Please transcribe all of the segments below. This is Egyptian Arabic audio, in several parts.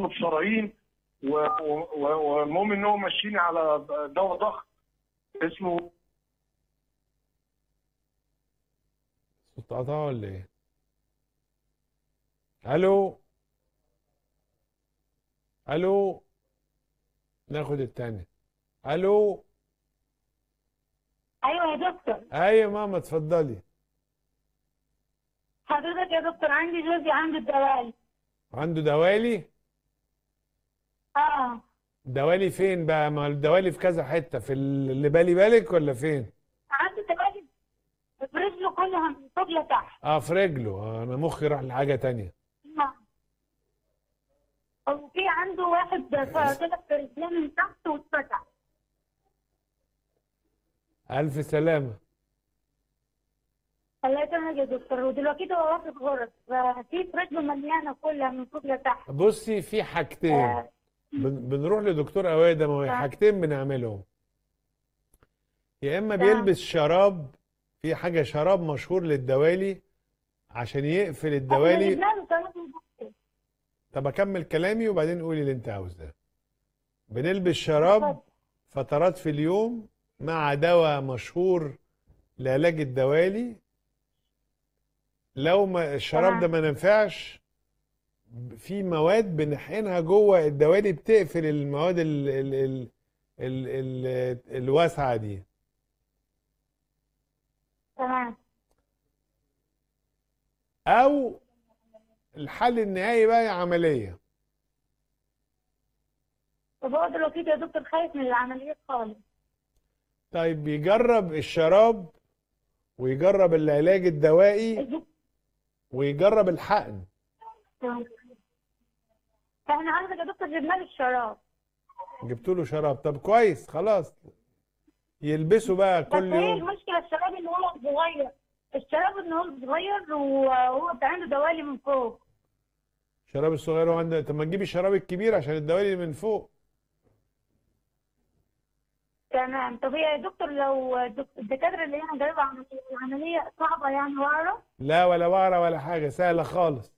عنده بصراعين و- و- و- والمهم ان هو ماشيين على دواء ضغط اسمه صوت قطع ولا ايه الو الو ناخد التاني الو ايوه يا دكتور ايوه ماما اتفضلي حضرتك يا دكتور عندي جوزي عنده الدوالي عنده دوالي اه دوالي فين بقى ما الدوالي في كذا حتة في اللي بالي بالك ولا فين عنده دوالي في رجله كلها من فوق لتحت اه في رجله آه انا مخي راح لحاجة تانية آه. وفي عنده واحد طلع في رجليه من تحت واتفتح الف سلامة الله يسلمك يا دكتور ودلوقتي هو واخد غرز ففي في رجله مليانه كلها من فوق لتحت بصي في حاجتين آه. بن- بنروح لدكتور أوادة ما هو آه. حاجتين بنعملهم يا إما تمام. بيلبس شراب في حاجة شراب مشهور للدوالي عشان يقفل الدوالي رجاله ثلاثة بس. طب أكمل كلامي وبعدين قولي اللي أنت عاوزاه بنلبس شراب اتفضل. فترات في اليوم مع دواء مشهور لعلاج الدوالي لو ما الشراب ده تمام. ما نفعش في مواد بنحقنها جوه الدوالي بتقفل المواد ال ال ال ال ال الواسعة دي تمام او الحل النهائي بقى هي عملية طب هو دلوقتي يا دكتور خايف من العمليات خالص طيب يجرب الشراب ويجرب العلاج الدوائي ويجرب الحقن تمام. فاحنا عندك يا دكتور جبنا له الشراب جبت له شراب طب كويس خلاص يلبسه بقى بس كل هي يوم المشكله الشراب ان هو صغير الشراب ان هو صغير وهو بقى عنده دوالي من فوق الشراب الصغير هو عنده طب ما تجيبي الشراب الكبير عشان الدوالي اللي من فوق تمام طب هي يا دكتور لو الدك- الدكاتره اللي هنا جايبه عمليه العمليه صعبه يعني واعرف لا ولا وعرة ولا حاجة سهلة خالص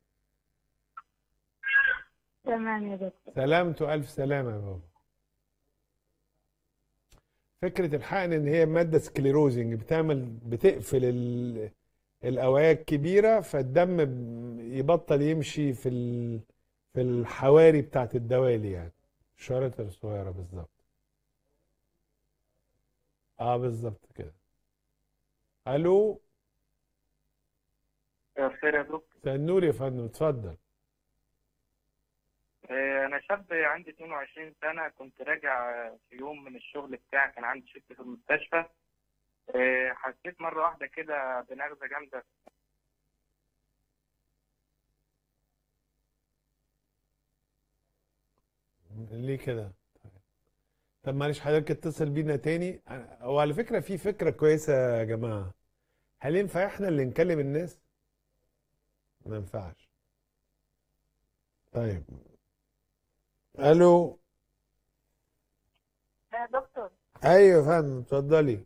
تمام يا دكتور سلامته ألف سلامة يا بابا فكرة الحقن إن هي مادة سكليروزنج بتعمل بتقفل ال- الأوعية الكبيرة فالدم ب- يبطل يمشي في ال- في الحواري بتاعت الدوالي يعني الشرايط الصغيرة بالظبط اه بالظبط كده الو خير يا دكتور مساء النور يا فندم اتفضل آه، أنا شاب عندي 22 سنة كنت راجع في يوم من الشغل بتاعي كان عندي شفت في المستشفى آه، حسيت مرة واحدة كده بنغزة جامدة ليه كده طب معلش حضرتك اتصل بينا تاني أنا- هو على فكرة في فكرة كويسة يا جماعة هل ينفع احنا اللي نكلم الناس ما ينفعش طيب الو يا دكتور ايوه يا فندم اتفضلي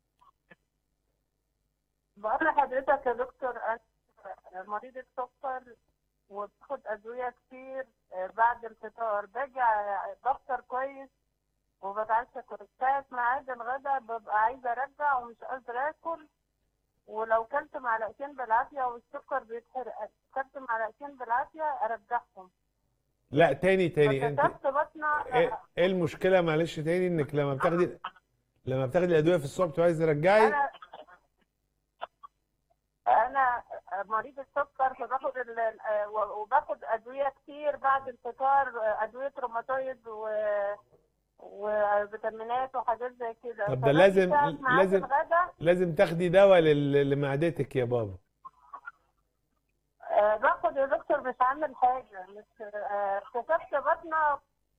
بقول لحضرتك يا دكتور انا مريض السكر وباخد ادويه كتير آه، بعد الفطار باجي ع- بفطر كويس وبتعشى كويس ساعة ميعاد الغدا ببقى عايزه ارجع ومش قادره اكل ولو كلت معلقتين بالعافيه والسكر بيتحرق كلت معلقتين بالعافيه ارجعهم لا تاني تاني انت فكتبت بطنه ايه إيه المشكلة معلش تاني انك لما بتاخدي لما بتاخدي الادوية في الصبح بتبقى عايزة ترجعي انا انا مريض السكر فباخد ال- ال- وباخد ادويه كتير بعد الفطار ادويه روماتويد و وفيتامينات وحاجات زي كده طب ده فباجي لازم- ساعة ميعاد لازم- الغدا لازم تاخدي دواء لل- لمعدتك يا بابا آه، باخد يا دكتور مش عامل حاجه مش آه، كتبت بطنه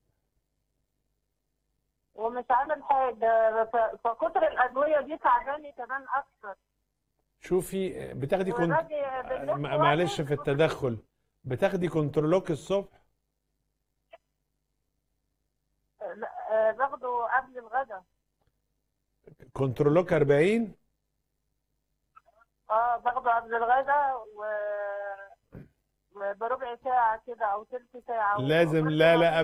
ومش عامل حاجه ف- فكتر الادويه دي تعباني كمان اكتر شوفي بتاخدي كنت وباجي بالليل مع- معلش في كويس. التدخل بتاخدي كنترولوك الصبح لا، آه، باخده قبل الغدا كنترولوك 40 اه باخده قبل الغدا و بربع ساعة كده أو تلت ساعة لازم وبس لا ما لا